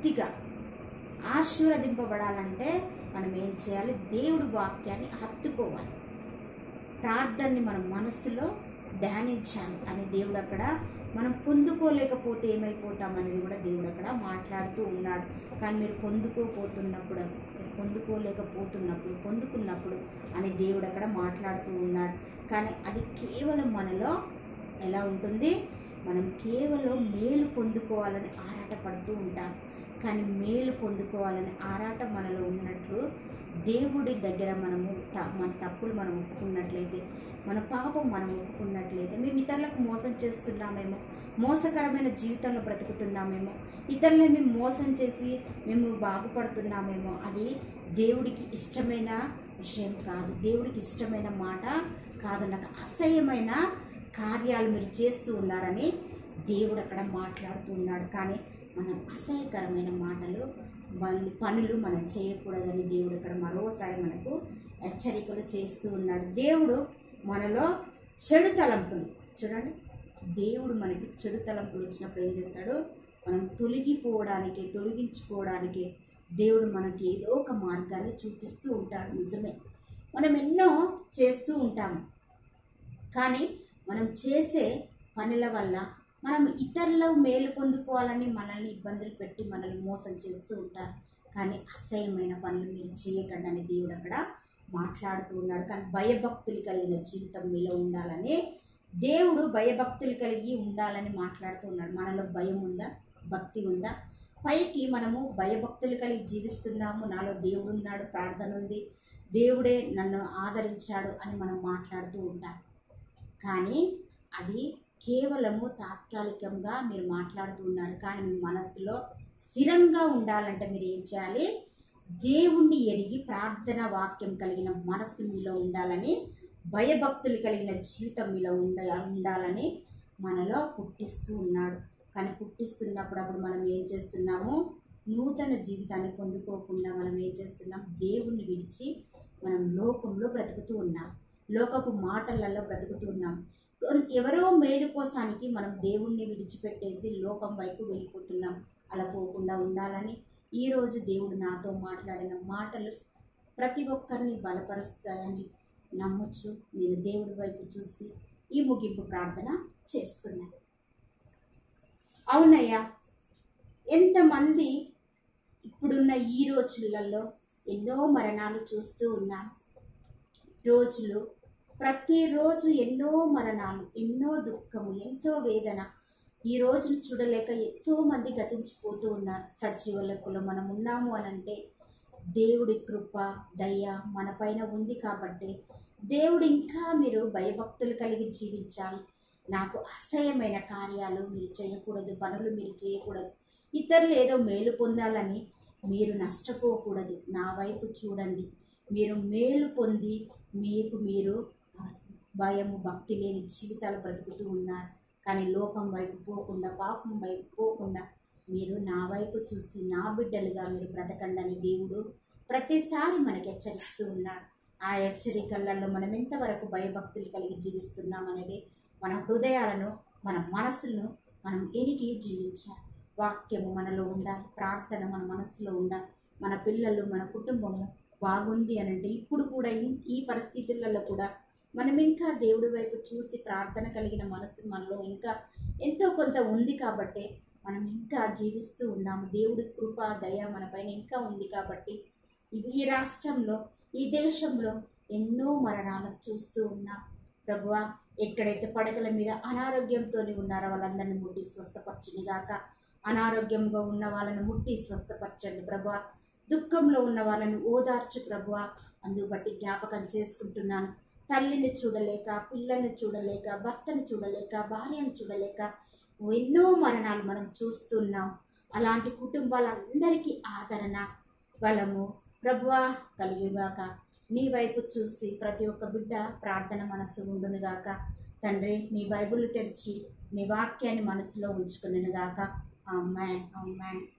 పూర్తిగా ఆశీర్వదింపబడాలంటే మనం ఏం చేయాలి దేవుడి వాక్యాన్ని హత్తుకోవాలి ప్రార్థనని మన మనసులో ధ్యానించాలి అని దేవుడు అక్కడ మనం పొందుకోలేకపోతే ఏమైపోతాం అనేది కూడా దేవుడు అక్కడ మాట్లాడుతూ ఉన్నాడు కానీ మీరు పొందుకోపోతున్నప్పుడు మీరు పొందుకోలేకపోతున్నప్పుడు పొందుకున్నప్పుడు అని దేవుడు అక్కడ మాట్లాడుతూ ఉన్నాడు కానీ అది కేవలం మనలో ఎలా ఉంటుంది మనం కేవలం మేలు పొందుకోవాలని ఆరాటపడుతూ ఉంటాం కానీ మేలు పొందుకోవాలని ఆరాట మనలో ఉన్నట్లు దేవుడి దగ్గర మనము త- మన తప్పులు మనం ఒప్పుకున్నట్లయితే మన పాపం మనం ఒప్పుకున్నట్లయితే మేము ఇతరులకు మోసం చేస్తున్నామేమో మోసకరమైన జీవితంలో బ్రతుకుతున్నామేమో ఇతరులను మేము మోసం చేసి మేము బాగుపడుతున్నామేమో అది దేవుడికి ఇష్టమైన విషయం కాదు దేవుడికి ఇష్టమైన మాట కాదు నాకు అసహ్యమైన కార్యాలు మీరు చేస్తూ ఉన్నారని దేవుడు అక్కడ మాట్లాడుతూ ఉన్నాడు కానీ మనం అసహ్యకరమైన మాటలు మన పనులు మనం చేయకూడదని దేవుడు ఇక్కడ మరోసారి మనకు హెచ్చరికలు చేస్తూ ఉన్నాడు దేవుడు మనలో చెడు తలంపులు చూడండి దేవుడు మనకి చెడు తలంపులు వచ్చినప్పుడు ఏం చేస్తాడు మనం తొలగిపోవడానికి తొలగించుకోవడానికి దేవుడు మనకి ఏదో ఒక మార్గాన్ని చూపిస్తూ ఉంటాడు నిజమే మనం ఎన్నో చేస్తూ ఉంటాము కానీ మనం చేసే పనుల వల్ల మనం ఇతరుల మేలు పొందుకోవాలని మనల్ని ఇబ్బందులు పెట్టి మనల్ని మోసం చేస్తూ ఉంటారు కానీ అసహ్యమైన పనులు మీరు చేయకండి అని దేవుడు అక్కడ మాట్లాడుతూ ఉన్నాడు కానీ భయభక్తులు కలిగిన జీవితం మీలో ఉండాలని దేవుడు భయభక్తులు కలిగి ఉండాలని మాట్లాడుతూ ఉన్నాడు మనలో భయం ఉందా భక్తి ఉందా పైకి మనము భయభక్తులు కలిగి జీవిస్తున్నాము నాలో దేవుడు ఉన్నాడు ప్రార్థన ఉంది దేవుడే నన్ను ఆదరించాడు అని మనం మాట్లాడుతూ ఉంటాం కానీ అది కేవలము తాత్కాలికంగా మీరు మాట్లాడుతూ ఉన్నారు కానీ మీ మనసులో స్థిరంగా ఉండాలంటే మీరు ఏం చేయాలి దేవుణ్ణి ఎరిగి ప్రార్థన వాక్యం కలిగిన మనస్సు మీలో ఉండాలని భయభక్తులు కలిగిన జీవితం మీలో ఉండ ఉండాలని మనలో పుట్టిస్తూ ఉన్నాడు కానీ పుట్టిస్తున్నప్పుడు అప్పుడు మనం ఏం చేస్తున్నాము నూతన జీవితాన్ని పొందుకోకుండా మనం ఏం చేస్తున్నాం దేవుణ్ణి విడిచి మనం లోకంలో బ్రతుకుతూ ఉన్నాం లోకపు మాటలలో బ్రతుకుతూ ఉన్నాం ఎవరో మేలు కోసానికి మనం దేవుణ్ణి విడిచిపెట్టేసి లోకం వైపు వెళ్ళిపోతున్నాం అలా పోకుండా ఉండాలని ఈరోజు దేవుడు నాతో మాట్లాడిన మాటలు ప్రతి ఒక్కరిని బలపరుస్తాయని నమ్మొచ్చు నేను దేవుడి వైపు చూసి ఈ ముగింపు ప్రార్థన చేసుకున్నాను అవునయ్యా ఎంతమంది ఇప్పుడున్న ఈ రోజులలో ఎన్నో మరణాలు చూస్తూ ఉన్నాం రోజులు ప్రతిరోజు ఎన్నో మరణాలు ఎన్నో దుఃఖము ఎంతో వేదన ఈ రోజును చూడలేక ఎంతో మంది గతించిపోతూ ఉన్నారు సజీవ లెక్కలో మనం ఉన్నాము అని అంటే దేవుడి కృప దయ మన పైన ఉంది కాబట్టి దేవుడు ఇంకా మీరు భయభక్తులు కలిగి జీవించాలి నాకు అసహ్యమైన కార్యాలు మీరు చేయకూడదు పనులు మీరు చేయకూడదు ఇతరులు ఏదో మేలు పొందాలని మీరు నష్టపోకూడదు నా వైపు చూడండి మీరు మేలు పొంది మీకు మీరు భయము భక్తి లేని జీవితాలు బ్రతుకుతూ ఉన్నారు కానీ లోకం వైపు పోకుండా పాపం వైపు పోకుండా మీరు నా వైపు చూసి నా బిడ్డలుగా మీరు బ్రతకండి అని దేవుడు ప్రతిసారి మనకి హెచ్చరిస్తూ ఉన్నాడు ఆ హెచ్చరికలలో మనం ఎంతవరకు భయభక్తులు కలిగి జీవిస్తున్నాం అనేది మన హృదయాలను మన మనసులను మనం ఎరిగి జీవించాలి వాక్యము మనలో ఉండాలి ప్రార్థన మన మనసులో ఉండాలి మన పిల్లలు మన కుటుంబము బాగుంది అని అంటే ఇప్పుడు కూడా ఈ- ఈ పరిస్థితులలో కూడా మనం ఇంకా దేవుడి వైపు చూసి ప్రార్థన కలిగిన మనసు మనలో ఇంకా ఎంతో కొంత ఉంది కాబట్టి మనం ఇంకా జీవిస్తూ ఉన్నాము దేవుడి కృప దయ మన పైన ఇంకా ఉంది కాబట్టి ఇవి ఈ రాష్ట్రంలో ఈ దేశంలో ఎన్నో మరణాలు చూస్తూ ఉన్నాం ప్రభువా ఎక్కడైతే పడకల మీద అనారోగ్యంతో ఉన్నారో వాళ్ళందరినీ ముట్టి స్వస్థపరచుని గాక అనారోగ్యంగా ఉన్న వాళ్ళని ముట్టి స్వస్థపరచండి ప్రభువా దుఃఖంలో ఉన్న వాళ్ళని ఓదార్చు ప్రభువా అందుబట్టి జ్ఞాపకం చేసుకుంటున్నాను తల్లిని చూడలేక పిల్లల్ని చూడలేక భర్తను చూడలేక భార్యను చూడలేక ఎన్నో మరణాలు మనం చూస్తున్నాం అలాంటి కుటుంబాలందరికీ ఆదరణ బలము ప్రభువా కలిగిగాక నీ వైపు చూసి ప్రతి ఒక్క బిడ్డ ప్రార్థన మనస్సు ఉండునుగాక తండ్రి నీ బైబిల్ తెరిచి నీ వాక్యాన్ని మనసులో ఉంచుకునుగాక అమ్మాయి అమ్మాయి